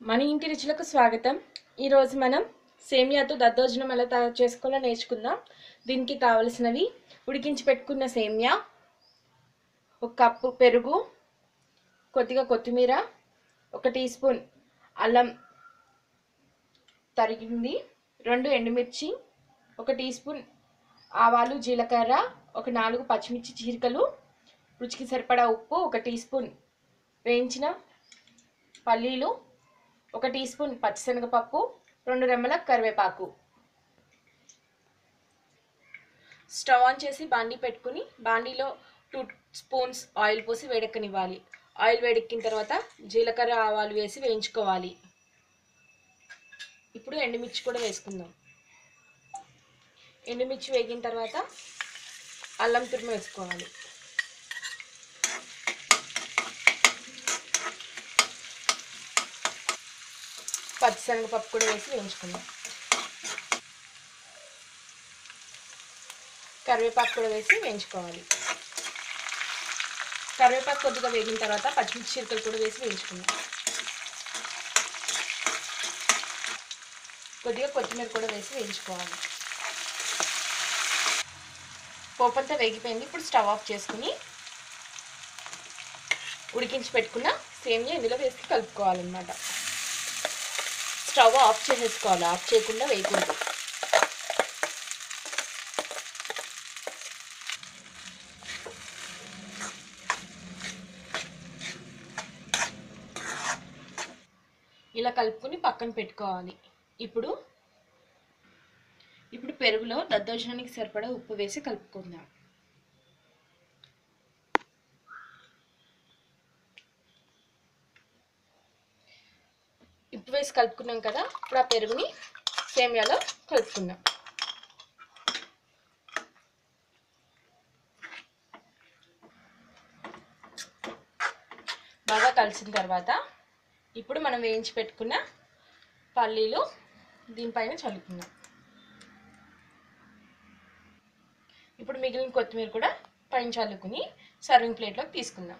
మన ఇంటి రుచులకు స్వాగతం ఈరోజు మనం సేమియాతో దద్దోజనం ఎలా తయారు చేసుకోవాలో నేర్చుకుందాం దీనికి కావలసినవి ఉడికించి పెట్టుకున్న సేమియా ఒక కప్పు పెరుగు కొద్దిగా కొత్తిమీర ఒక టీ స్పూన్ అల్లం తరిగింది రెండు ఎండుమిర్చి ఒక టీ స్పూన్ ఆవాలు జీలకర్ర ఒక నాలుగు పచ్చిమిర్చి చీరికలు రుచికి సరిపడా ఉప్పు ఒక టీ స్పూన్ వేయించిన పల్లీలు ఒక టీ స్పూన్ పచ్చిశనగపప్పు రెండు రెమ్మల కరివేపాకు స్టవ్ ఆన్ చేసి బాండీ పెట్టుకుని బాండీలో టూ స్పూన్స్ ఆయిల్ పోసి వేడెక్కనివ్వాలి ఆయిల్ వేడెక్కిన తర్వాత జీలకర్ర ఆవాలు వేసి వేయించుకోవాలి ఇప్పుడు ఎండుమిర్చి కూడా వేసుకుందాం ఎండుమిర్చి వేగిన తర్వాత అల్లం తురుము వేసుకోవాలి పచ్చిశనగపప్పు కూడా వేసి వేయించుకుందాం కరివేపాకు కూడా వేసి వేయించుకోవాలి కరివేపాకు కొద్దిగా వేగిన తర్వాత పచ్చిమిర్చి చిరుకలు కూడా వేసి వేయించుకుందాం కొద్దిగా కొత్తిమీర కూడా వేసి వేయించుకోవాలి పోపంతా వేగిపోయింది ఇప్పుడు స్టవ్ ఆఫ్ చేసుకుని ఉడికించి పెట్టుకున్న సేమియా ఇందులో వేసి కలుపుకోవాలన్నమాట స్టవ్ ఆఫ్ చేసేసుకోవాలి ఆఫ్ చేయకుండా వేయకూడదు ఇలా కలుపుకొని పక్కన పెట్టుకోవాలి ఇప్పుడు ఇప్పుడు పెరుగులో దద్దోజనానికి సరిపడా ఉప్పు వేసి కలుపుకుందాం ఉప్పు వేసి కలుపుకున్నాం కదా ఇప్పుడు ఆ పెరుగుని సేమియాలో కలుపుకుందాం బాగా కలిసిన తర్వాత ఇప్పుడు మనం వేయించి పెట్టుకున్న పల్లీలు దీనిపైన చల్లుకుందాం ఇప్పుడు మిగిలిన కొత్తిమీర కూడా పైన చల్లుకుని సర్వింగ్ ప్లేట్లోకి తీసుకుందాం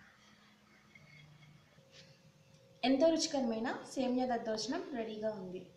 ఎంతో రుచికరమైన సేమియా దద్దోజనం రెడీగా ఉంది